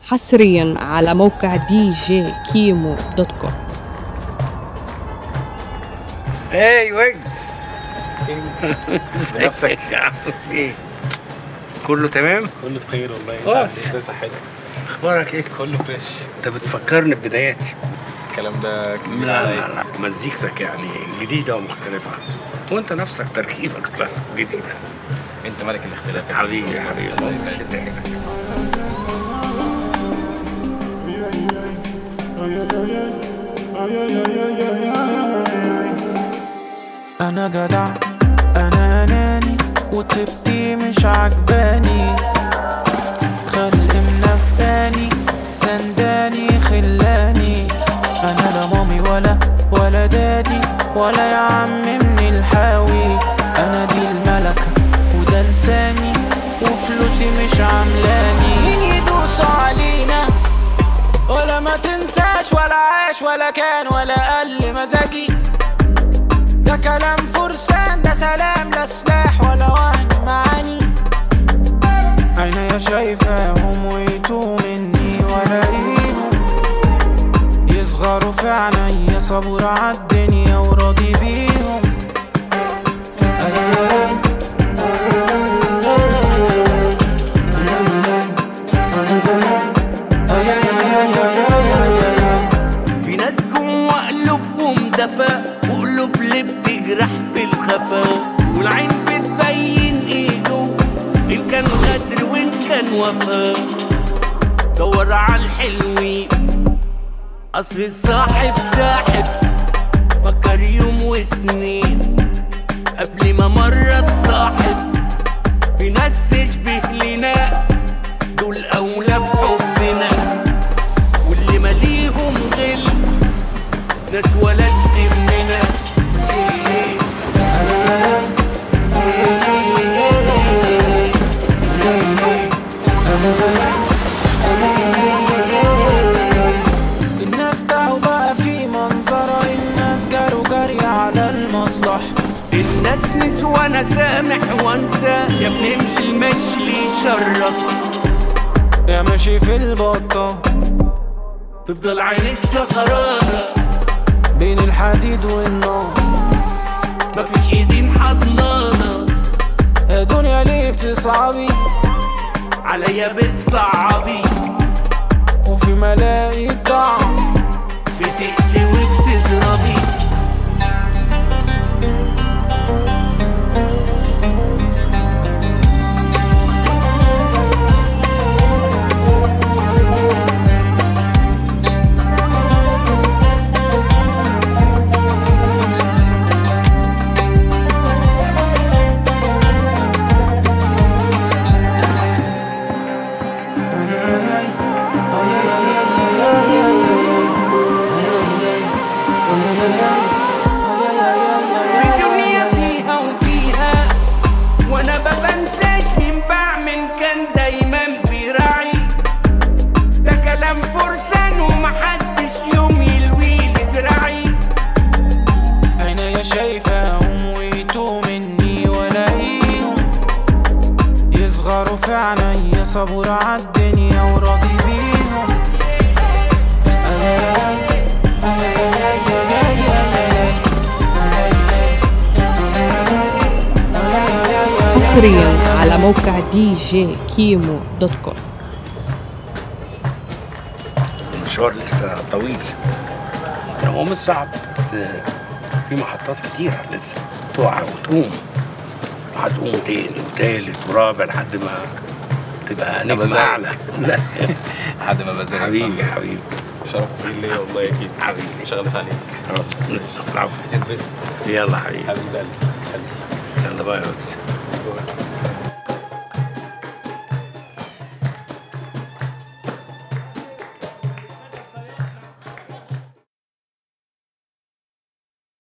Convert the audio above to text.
حصريا على موقع دي جي كيمو دوت كوم ايه ويجز نفسك. عامل ايه كله تمام كله بخير والله انت آه. عامل إيه؟ ازاي صحتك اخبارك ايه كله فريش انت بتفكرني ببداياتي الكلام ده كبير لا عليا لا لا مزيكتك يعني جديده ومختلفه وانت نفسك تركيبك بقى جديده انت ملك الاختلاف حبيبي يا حبيبي الله الله يسعدك. يشد عينك. انا جدع انا اناني وطيبتي مش عجباني خلق منفاني سنداني خلاني انا لا مامي ولا ولا دادي ولا يا عم من الحاوي انا دي الملكة وده لساني وفلوسي مش عاملاني مين يدوس علينا ولا ما تنساش ولا عاش ولا كان ولا قل مزاجي ده كلام فرسان ده سلام لا سلاح ولا وهن معاني عينيا شايفاهم ويتوه مني ولاقيهم يصغروا في عينيا صبور عالدنيا وراضي بيهم أياي في ناس جوا قلوبهم دفا وقلوب اللي بتجرح في الخفا والعين بتبين ايه جوا ان كان غدر وان كان وفا دور على الحلوين اصل الصاحب ساحب فكر يوم واتنين قبل ما مرة تصاحب في ناس تشبه لنا دول اولى بحبنا واللي ماليهم غل ناس ولد مننا الناس تعوا بقى في منظرة الناس جاروا جري على المصلحة الناس نسوى انا سامح وانسى يا ابني امشي المشي اللي يشرف يا ماشي في البطة تفضل عينيك سهرانة بين الحديد والنار مفيش ايدين حضنانة يا دنيا ليه بتصعبي عليا بتصعبي وفي ملاقي ضعف بتقسي وبتضربي الدنيا فيها وفيها وانا ما بنساش مين بعمل كان دايما بيراعي ده كلام فرسان ومحدش يوم يلوي لي دراعي عينيا شايفاهم ويتوه مني ولاقيهم يصغروا في عينيا صبور عالدنيا وراضي بيهم أياي، أياي، أياي، أياي، أياي. حصريا على موقع دي جي كيمو دوت كوم المشوار لسه طويل هو مش صعب بس في محطات كتيرة لسه تقع وتقوم وهتقوم تاني وتالت ورابع لحد ما تبقى نجم زيك. أعلى لا لحد ما بزهق حبيبي حبيبي شرف كبير ليا والله اكيد حبيبي. مش هغلس عليك العفو انبسط يلا حبيبي حبيب قلبي قلبي يلا باي يا وكس باي.